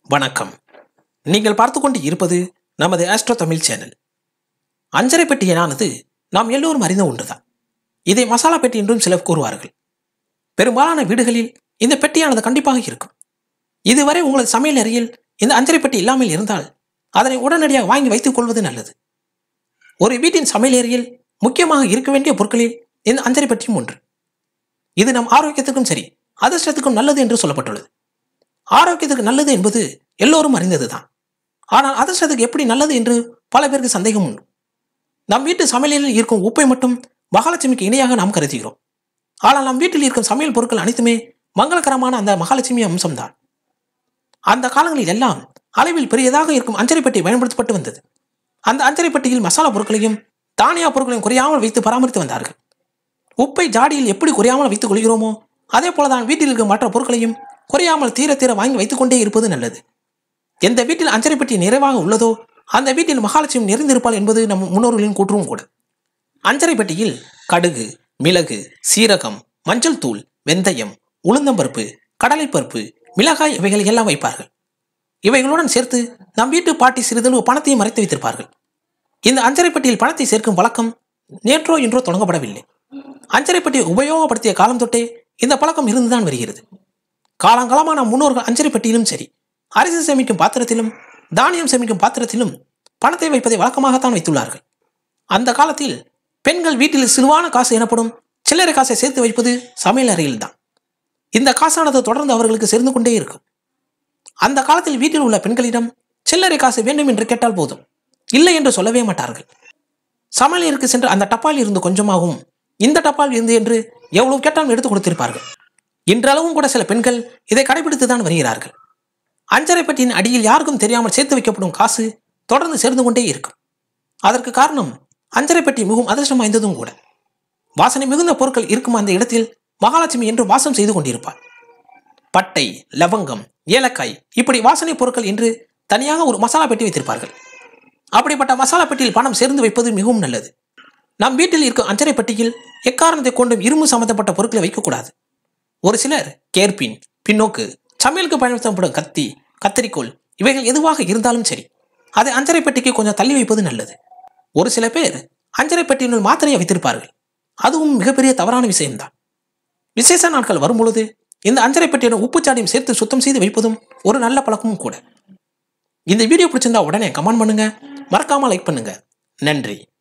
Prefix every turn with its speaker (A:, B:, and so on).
A: வணக்கம் நீங்கள் பார்த்து கொண்டு இருப்பது நமது ஆஸ்ட்ரோ தமிழ் சேனல் அஞ்சரை பெட்டி எனானது நாம் எல்லோரும் அறிந்த ஒன்றுதான் இதை மசாலா பெட்டி என்றும் சிலர் கூறுவார்கள் பெரும்பாலான வீடுகளில் இந்த பெட்டியானது கண்டிப்பாக இருக்கும் இதுவரை உங்களது சமையல் அறையில் இந்த அஞ்சரை பெட்டி இல்லாமல் இருந்தால் அதனை உடனடியாக வாங்கி வைத்துக் கொள்வது நல்லது ஒரு வீட்டின் சமையல் அறையில் முக்கியமாக இருக்க வேண்டிய பொருட்களில் இந்த அஞ்சரை பெட்டியும் ஒன்று இது நம் ஆரோக்கியத்துக்கும் சரி அதிர்ஷ்டத்துக்கும் நல்லது என்று சொல்லப்பட்டுள்ளது ஆரோக்கியத்துக்கு நல்லது என்பது எல்லோரும் அறிந்ததுதான் ஆனால் அதிர்ஷ்டத்துக்கு எப்படி நல்லது என்று பல பேருக்கு சந்தேகம் உண்டு நம் வீட்டு சமையலில் இருக்கும் உப்பை மட்டும் மகாலட்சுமிக்கு இணையாக நாம் கருதுகிறோம் ஆனால் நம் வீட்டில் இருக்கும் சமையல் பொருட்கள் அனைத்துமே மங்களகரமான அந்த மகாலட்சுமி அம்சம்தான் அந்த காலங்களில் எல்லாம் அளவில் பெரியதாக இருக்கும் அஞ்சரை பெட்டி பயன்படுத்தப்பட்டு வந்தது அந்த அஞ்சரை பெட்டியில் மசாலா பொருட்களையும் தானியா பொருட்களையும் குறையாமல் வைத்து பராமரித்து வந்தார்கள் உப்பை ஜாடியில் எப்படி குறையாமல் வைத்துக் கொள்கிறோமோ அதே போலதான் வீட்டில் இருக்கும் மற்ற பொருட்களையும் குறையாமல் தீர தீர வாங்கி வைத்துக் கொண்டே இருப்பது நல்லது எந்த வீட்டில் அஞ்சரை பெட்டி நிறைவாக உள்ளதோ அந்த வீட்டில் மகாலட்சுமி நிறைந்திருப்பாள் என்பது நம் முன்னோர்களின் கூற்றும் கூட அஞ்சரை பெட்டியில் கடுகு மிளகு சீரகம் மஞ்சள் தூள் வெந்தயம் உளுந்தம்பருப்பு கடலைப்பருப்பு மிளகாய் இவைகளை எல்லாம் வைப்பார்கள் இவைகளுடன் சேர்த்து நம் வீட்டு பாட்டி சிறிதளவு பணத்தையும் மறைத்து வைத்திருப்பார்கள் இந்த அஞ்சரை பெட்டியில் பணத்தை சேர்க்கும் வழக்கம் நேற்றோ இன்றோ தொடங்கப்படவில்லை அஞ்சரை பெட்டியை உபயோகப்படுத்திய காலம் தொட்டே இந்த பழக்கம் இருந்துதான் வருகிறது காலங்காலமான முன்னோர்கள் அஞ்சரை பெட்டியிலும் சரி அரிசி சேமிக்கும் பாத்திரத்திலும் தானியம் சேமிக்கும் பாத்திரத்திலும் பணத்தை வைப்பதை வழக்கமாகத்தான் வைத்துள்ளார்கள் அந்த காலத்தில் பெண்கள் வீட்டில் சிலுவான காசு எனப்படும் சில்லறை காசை சேர்த்து வைப்பது சமையல் அறையில்தான் இந்த காசானது தொடர்ந்து அவர்களுக்கு சேர்ந்து கொண்டே இருக்கும் அந்த காலத்தில் வீட்டில் உள்ள பெண்களிடம் சில்லறை காசு வேண்டும் என்று கேட்டால் போதும் இல்லை என்று சொல்லவே மாட்டார்கள் சமையலருக்கு சென்று அந்த டப்பால் இருந்து கொஞ்சமாகவும் இந்த டப்பால் இருந்து என்று எவ்வளவு கேட்டாலும் எடுத்து கொடுத்திருப்பார்கள் இன்றளவும் கூட சில பெண்கள் இதை கடைபிடித்து தான் வருகிறார்கள் அஞ்சரை பெட்டியின் அடியில் யாருக்கும் தெரியாமல் சேர்த்து வைக்கப்படும் காசு தொடர்ந்து சேர்ந்து கொண்டே இருக்கும் அதற்கு காரணம் அஞ்சரை பெட்டி மிகவும் அதிர்ஷ்டம் வாய்ந்ததும் கூட வாசனை மிகுந்த பொருட்கள் இருக்கும் அந்த இடத்தில் மகாலட்சுமி என்று வாசம் செய்து கொண்டிருப்பார் பட்டை லவங்கம் ஏலக்காய் இப்படி வாசனை பொருட்கள் என்று தனியாக ஒரு மசாலா பெட்டி வைத்திருப்பார்கள் அப்படிப்பட்ட மசாலா பெட்டியில் பணம் சேர்ந்து வைப்பது மிகவும் நல்லது நம் வீட்டில் இருக்கும் அஞ்சரை பெட்டியில் எக்காரணத்தை கொண்டும் இரும்பு சம்பந்தப்பட்ட பொருட்களை வைக்கக்கூடாது ஒரு சிலர் கேர்பின் பின்னோக்கு சமையலுக்கு பயன்படுத்தப்படும் கத்தி கத்தரிக்கோல் இவைகள் எதுவாக இருந்தாலும் சரி அதை அஞ்சரை பெட்டிக்கு கொஞ்சம் தள்ளி வைப்பது நல்லது ஒரு சில பேர் அஞ்சரை பெட்டியினுள் மாத்திரையை வைத்திருப்பார்கள் அதுவும் மிகப்பெரிய தவறான விஷயம்தான் விசேஷ நாட்கள் வரும்பொழுது இந்த அஞ்சரை பெட்டியுடன் உப்புச்சாடியும் சேர்த்து சுத்தம் செய்து வைப்பதும் ஒரு நல்ல பழக்கமும் கூட இந்த வீடியோ பிடிச்சிருந்தா உடனே கமெண்ட் பண்ணுங்க மறக்காம லைக் பண்ணுங்க நன்றி